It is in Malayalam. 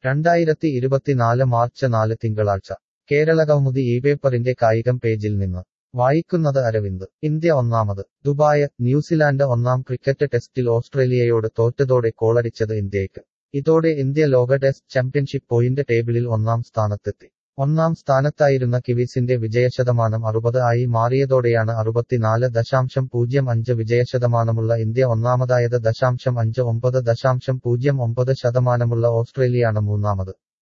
രണ്ടായിരത്തി ഇരുപത്തിനാല് മാർച്ച് നാല് തിങ്കളാഴ്ച കേരളകൗമുദി ഈ പേപ്പറിന്റെ കായികം പേജിൽ നിന്ന് വായിക്കുന്നത് അരവിന്ദ് ഇന്ത്യ ഒന്നാമത് ദുബായ് ന്യൂസിലാൻഡ് ഒന്നാം ക്രിക്കറ്റ് ടെസ്റ്റിൽ ഓസ്ട്രേലിയയോട് തോറ്റതോടെ കോളടിച്ചത് ഇന്ത്യയ്ക്ക് ഇതോടെ ഇന്ത്യ ലോക ടെസ്റ്റ് ചാമ്പ്യൻഷിപ്പ് പോയിന്റ് ടേബിളിൽ ഒന്നാം സ്ഥാനത്തെത്തി ഒന്നാം സ്ഥാനത്തായിരുന്ന കിവീസിന്റെ വിജയശതമാനം അറുപത് ആയി മാറിയതോടെയാണ് അറുപത്തിനാല് ദശാംശം പൂജ്യം അഞ്ച് വിജയശതമാനമുള്ള ഇന്ത്യ ഒന്നാമതായത് ദശാംശം അഞ്ച് ഒമ്പത് ദശാംശം പൂജ്യം ഒമ്പത് ശതമാനമുള്ള ഓസ്ട്രേലിയയാണ് മൂന്നാമത്